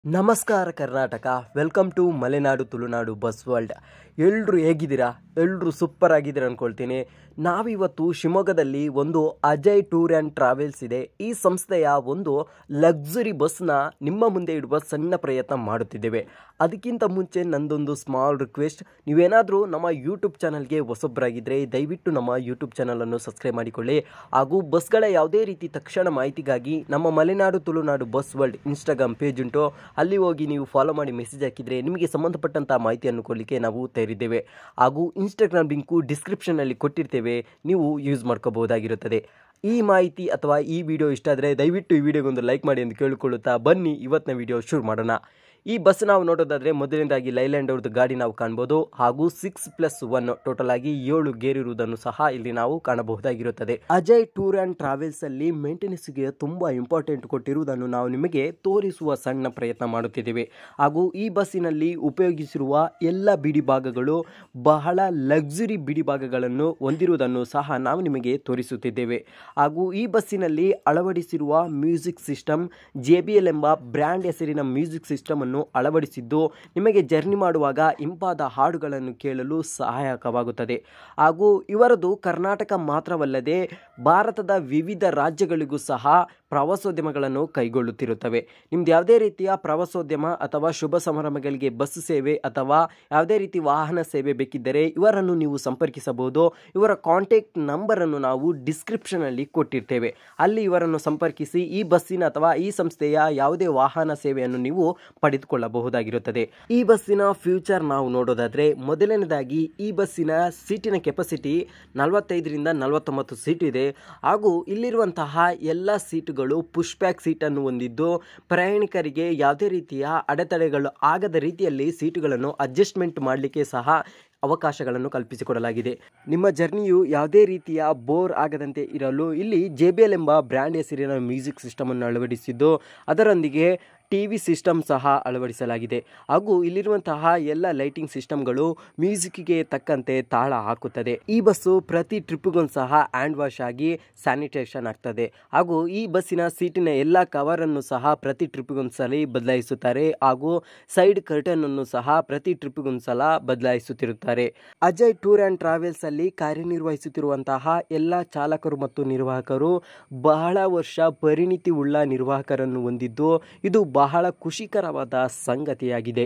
ನಮಸ್ಕಾರ Karnataka welcome to Malenadu Tulunadu bus world ಎಲ್ಲರೂ ಹೇಗಿದ್ದೀರಾ ಎಲ್ಲರೂ ಸೂಪರ್ ಆಗಿದ್ದೀರಾ ಅಂದ್ಕೊಳ್ತೀನಿ ನಾವಿವತ್ತು ಶಿವಮೊಗ್ಗದಲ್ಲಿ ಒಂದು ಅಜಯ್ ಟೂರ್ ಆ್ಯಂಡ್ ಟ್ರಾವೆಲ್ಸ್ ಇದೆ ಈ ಸಂಸ್ಥೆಯ ಒಂದು ಲಕ್ಸುರಿ ಬಸ್ನ ನಿಮ್ಮ ಮುಂದೆ ಇಡುವ ಸಣ್ಣ ಪ್ರಯತ್ನ ಮಾಡುತ್ತಿದ್ದೇವೆ ಅದಕ್ಕಿಂತ ಮುಂಚೆ ನಂದೊಂದು ಸ್ಮಾಲ್ ರಿಕ್ವೆಸ್ಟ್ ನೀವೇನಾದರೂ ನಮ್ಮ ಯೂಟ್ಯೂಬ್ ಚಾನಲ್ಗೆ ಹೊಸೊಬ್ಬರಾಗಿದ್ದರೆ ದಯವಿಟ್ಟು ನಮ್ಮ ಯೂಟ್ಯೂಬ್ ಚಾನಲನ್ನು ಸಬ್ಸ್ಕ್ರೈಬ್ ಮಾಡಿಕೊಳ್ಳಿ ಹಾಗೂ ಬಸ್ಗಳ ಯಾವುದೇ ರೀತಿ ತಕ್ಷಣ ಮಾಹಿತಿಗಾಗಿ ನಮ್ಮ Malenadu Tulunadu bus world Instagram page ಉಂಟು ಅಲ್ಲಿ ಹೋಗಿ ನೀವು ಫಾಲೋ ಮಾಡಿ ಮೆಸೇಜ್ ಹಾಕಿದರೆ ನಿಮಗೆ ಸಂಬಂಧಪಟ್ಟಂಥ ಮಾಹಿತಿಯನ್ನು ಕೊಡಲಿಕ್ಕೆ ನಾವು ತೆರೆದಿದ್ದೇವೆ ಹಾಗೂ ಇನ್ಸ್ಟಾಗ್ರಾಮ್ ಲಿಂಕು ಡಿಸ್ಕ್ರಿಪ್ಷನಲ್ಲಿ ಕೊಟ್ಟಿರ್ತೇವೆ ನೀವು ಯೂಸ್ ಮಾಡ್ಕೋಬಹುದಾಗಿರುತ್ತದೆ ಈ ಮಾಹಿತಿ ಅಥವಾ ಈ ವಿಡಿಯೋ ಇಷ್ಟ ಆದರೆ ದಯವಿಟ್ಟು ಈ ವಿಡಿಯೋಗೊಂದು ಲೈಕ್ ಮಾಡಿ ಎಂದು ಕೇಳಿಕೊಳ್ಳುತ್ತಾ ಬನ್ನಿ ಇವತ್ತಿನ ವಿಡಿಯೋ ಶುರು ಮಾಡೋಣ ಈ ಬಸ್ ನಾವು ನೋಡೋದಾದರೆ ಮೊದಲನೇದಾಗಿ ಲೈಲ್ಯಾಂಡ್ ಅವ್ರದ್ದು ಗಾಡಿ ನಾವು ಕಾಣ್ಬೋದು ಹಾಗೂ ಸಿಕ್ಸ್ ಪ್ಲಸ್ ಒನ್ ಟೋಟಲ್ ಆಗಿ ಏಳು ಗೇರ್ ಇರುವುದನ್ನು ಸಹ ಇಲ್ಲಿ ನಾವು ಕಾಣಬಹುದಾಗಿರುತ್ತದೆ ಅಜಯ್ ಟೂರ್ ಆ್ಯಂಡ್ ಟ್ರಾವೆಲ್ಸ್ ಅಲ್ಲಿ ಮೇಂಟೆನೆನ್ಸ್ಗೆ ತುಂಬಾ ಇಂಪಾರ್ಟೆಂಟ್ ಕೊಟ್ಟಿರುವುದನ್ನು ನಾವು ನಿಮಗೆ ತೋರಿಸುವ ಸಣ್ಣ ಪ್ರಯತ್ನ ಮಾಡುತ್ತಿದ್ದೇವೆ ಹಾಗೂ ಈ ಬಸ್ಸಿನಲ್ಲಿ ಉಪಯೋಗಿಸಿರುವ ಎಲ್ಲ ಬಿಡಿ ಭಾಗಗಳು ಬಹಳ ಲಕ್ಸುರಿ ಬಿಡಿ ಭಾಗಗಳನ್ನು ಹೊಂದಿರುವುದನ್ನು ಸಹ ನಾವು ನಿಮಗೆ ತೋರಿಸುತ್ತಿದ್ದೇವೆ ಹಾಗೂ ಈ ಬಸ್ಸಿನಲ್ಲಿ ಅಳವಡಿಸಿರುವ music system J B L ಎಂಬ ಬ್ರ್ಯಾಂಡ್ ಹೆಸರಿನ ಮ್ಯೂಸಿಕ್ ಸಿಸ್ಟಮ್ ಅನ್ನು ಅಳವಡಿಸಿದ್ದು ನಿಮಗೆ ಜರ್ನಿ ಮಾಡುವಾಗ ಇಂಪಾದ ಹಾಡುಗಳನ್ನು ಕೇಳಲು ಸಹಾಯಕವಾಗುತ್ತದೆ ಹಾಗೂ ಇವರದು ಕರ್ನಾಟಕ ಮಾತ್ರವಲ್ಲದೆ ಭಾರತದ ವಿವಿಧ ರಾಜ್ಯಗಳಿಗೂ ಸಹ ಪ್ರವಾಸೋದ್ಯಮಗಳನ್ನು ಕೈಗೊಳ್ಳುತ್ತಿರುತ್ತವೆ ನಿಮ್ದು ಯಾವುದೇ ರೀತಿಯ ಪ್ರವಾಸೋದ್ಯಮ ಅಥವಾ ಶುಭ ಸಮಾರಂಭಗಳಿಗೆ ಬಸ್ ಸೇವೆ ಅಥವಾ ಯಾವುದೇ ರೀತಿ ವಾಹನ ಸೇವೆ ಬೇಕಿದ್ದರೆ ಇವರನ್ನು ನೀವು ಸಂಪರ್ಕಿಸಬಹುದು ಇವರ ಕಾಂಟ್ಯಾಕ್ಟ್ ನಂಬರನ್ನು ನಾವು ಡಿಸ್ಕ್ರಿಪ್ಷನಲ್ಲಿ ಕೊಟ್ಟಿರ್ತೇವೆ ಅಲ್ಲಿ ಇವರನ್ನು ಸಂಪರ್ಕಿಸಿ ಈ ಬಸ್ಸಿನ ಅಥವಾ ಈ ಸಂಸ್ಥೆಯ ಯಾವುದೇ ವಾಹನ ಸೇವೆಯನ್ನು ನೀವು ಪಡೆದುಕೊಳ್ಳಬಹುದಾಗಿರುತ್ತದೆ ಈ ಬಸ್ಸಿನ ಫ್ಯೂಚರ್ ನಾವು ನೋಡೋದಾದ್ರೆ ಮೊದಲನೇದಾಗಿ ಈ ಬಸ್ಸಿನ ಸೀಟಿನ ಕೆಪಾಸಿಟಿ ನಲವತ್ತೈದರಿಂದ ನಲವತ್ತೊಂಬತ್ತು ಸೀಟ್ ಇದೆ ಹಾಗೂ ಇಲ್ಲಿರುವಂತಹ ಎಲ್ಲ ಸೀಟುಗಳು ಪುಷ್ ಬ್ಯಾಕ್ ಸೀಟನ್ನು ಹೊಂದಿದ್ದು ಪ್ರಯಾಣಿಕರಿಗೆ ಯಾವುದೇ ರೀತಿಯ ಅಡೆತಡೆಗಳು ಆಗದ ರೀತಿಯಲ್ಲಿ ಸೀಟುಗಳನ್ನು ಅಡ್ಜಸ್ಟ್ಮೆಂಟ್ ಮಾಡಲಿಕ್ಕೆ ಸಹ ಅವಕಾಶಗಳನ್ನು ಕಲ್ಪಿಸಿಕೊಡಲಾಗಿದೆ ನಿಮ್ಮ ಜರ್ನಿಯು ಯಾವುದೇ ರೀತಿಯ ಬೋರ್ ಆಗದಂತೆ ಇರಲು ಇಲ್ಲಿ ಜೆ ಬಿ ಎಲ್ ಎಂಬ ಬ್ರ್ಯಾಂಡ್ ಹೆಸರಿನ ಮ್ಯೂಸಿಕ್ ಸಿಸ್ಟಮನ್ನು ಅಳವಡಿಸಿದ್ದು ಅದರೊಂದಿಗೆ ಟಿ ವಿ ಸಿಸ್ಟಮ್ ಸಹ ಅಳವಡಿಸಲಾಗಿದೆ ಹಾಗೂ ಇಲ್ಲಿರುವಂತಹ ಎಲ್ಲ ಲೈಟಿಂಗ್ ಸಿಸ್ಟಮ್ಗಳು ಮ್ಯೂಸಿಕ್ಗೆ ತಕ್ಕಂತೆ ತಾಳ ಹಾಕುತ್ತದೆ ಈ ಬಸ್ಸು ಪ್ರತಿ ಟ್ರಿಪ್ಗೊಂದು ಸಹ ಹ್ಯಾಂಡ್ ವಾಶ್ ಆಗಿ ಸ್ಯಾನಿಟೇಷನ್ ಆಗ್ತದೆ ಹಾಗೂ ಈ ಬಸ್ಸಿನ ಸೀಟಿನ ಎಲ್ಲ ಕವರನ್ನು ಸಹ ಪ್ರತಿ ಟ್ರಿಪ್ಗೊಂದು ಸಲ ಬದಲಾಯಿಸುತ್ತಾರೆ ಹಾಗೂ ಸೈಡ್ ಕರ್ಟನ್ ಅನ್ನು ಸಹ ಪ್ರತಿ ಟ್ರಿಪ್ಗೊಂದು ಸಲ ಬದಲಾಯಿಸುತ್ತಿರುತ್ತಾರೆ ಅಜಯ್ ಟೂರ್ ಆ್ಯಂಡ್ ಟ್ರಾವೆಲ್ಸ್ ಅಲ್ಲಿ ಕಾರ್ಯನಿರ್ವಹಿಸುತ್ತಿರುವಂತಹ ಎಲ್ಲ ಚಾಲಕರು ಮತ್ತು ನಿರ್ವಾಹಕರು ಬಹಳ ವರ್ಷ ಪರಿಣಿತಿ ಉಳ್ಳ ನಿರ್ವಾಹಕರನ್ನು ಹೊಂದಿದ್ದು ಇದು ಬಹಳ ಖುಷಿಕರವಾದ ಸಂಗತಿಯಾಗಿದೆ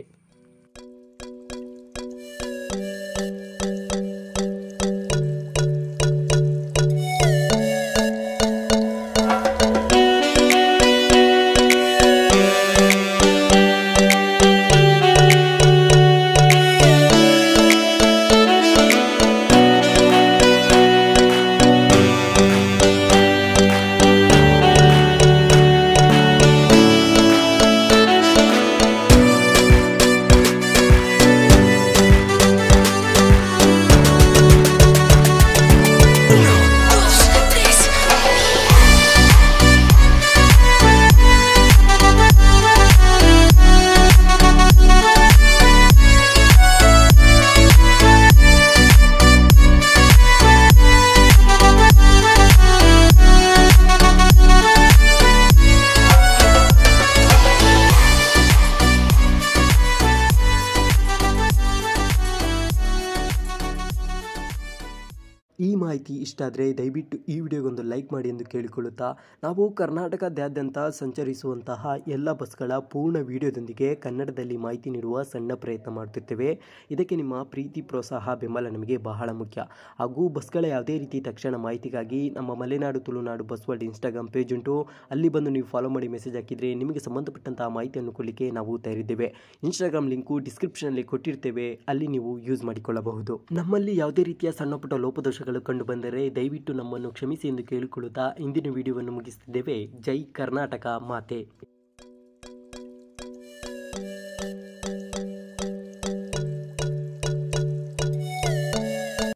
ಈ ಮಾಹಿತಿ ಇಷ್ಟ ಆದರೆ ದಯವಿಟ್ಟು ಈ ವಿಡಿಯೋಗೊಂದು ಲೈಕ್ ಮಾಡಿ ಎಂದು ಕೇಳಿಕೊಳ್ಳುತ್ತಾ ನಾವು ಕರ್ನಾಟಕದಾದ್ಯಂತ ಸಂಚರಿಸುವಂತಹ ಎಲ್ಲ ಬಸ್ಗಳ ಪೂರ್ಣ ವಿಡಿಯೋದೊಂದಿಗೆ ಕನ್ನಡದಲ್ಲಿ ಮಾಹಿತಿ ನೀಡುವ ಸಣ್ಣ ಪ್ರಯತ್ನ ಮಾಡುತ್ತಿರ್ತೇವೆ ಇದಕ್ಕೆ ನಿಮ್ಮ ಪ್ರೀತಿ ಪ್ರೋತ್ಸಾಹ ಬೆಂಬಲ ನಮಗೆ ಬಹಳ ಮುಖ್ಯ ಹಾಗೂ ಬಸ್ಗಳ ಯಾವುದೇ ರೀತಿ ತಕ್ಷಣ ಮಾಹಿತಿಗಾಗಿ ನಮ್ಮ Malenadu Tulunadu bus world Instagram page ಉಂಟು ಅಲ್ಲಿ ಬಂದು ನೀವು ಫಾಲೋ ಮಾಡಿ ಮೆಸೇಜ್ ಹಾಕಿದರೆ ನಿಮಗೆ ಸಂಬಂಧಪಟ್ಟಂತಹ ಮಾಹಿತಿಯನ್ನು ಕೊಡಲಿಕ್ಕೆ ನಾವು ತಯಾರಿದ್ದೇವೆ ಇನ್ಸ್ಟಾಗ್ರಾಮ್ ಲಿಂಕು ಡಿಸ್ಕ್ರಿಪ್ಷನಲ್ಲಿ ಕೊಟ್ಟಿರ್ತೇವೆ ಅಲ್ಲಿ ನೀವು ಯೂಸ್ ಮಾಡಿಕೊಳ್ಳಬಹುದು ನಮ್ಮಲ್ಲಿ ಯಾವುದೇ ರೀತಿಯ ಸಣ್ಣ ಪುಟ್ಟ ಲೋಪದೋಷ ಕಂಡು ಬಂದರೆ ದಯವಿಟ್ಟು ನಮ್ಮನ್ನು ಕ್ಷಮಿಸಿ ಎಂದು ಕೇಳಿಕೊಳ್ಳುತ್ತಾ ಇಂದಿನ ವಿಡಿಯೋವನ್ನು ಮುಗಿಸುತ್ತಿದ್ದೇವೆ ಜೈ ಕರ್ನಾಟಕ ಮಾತೆ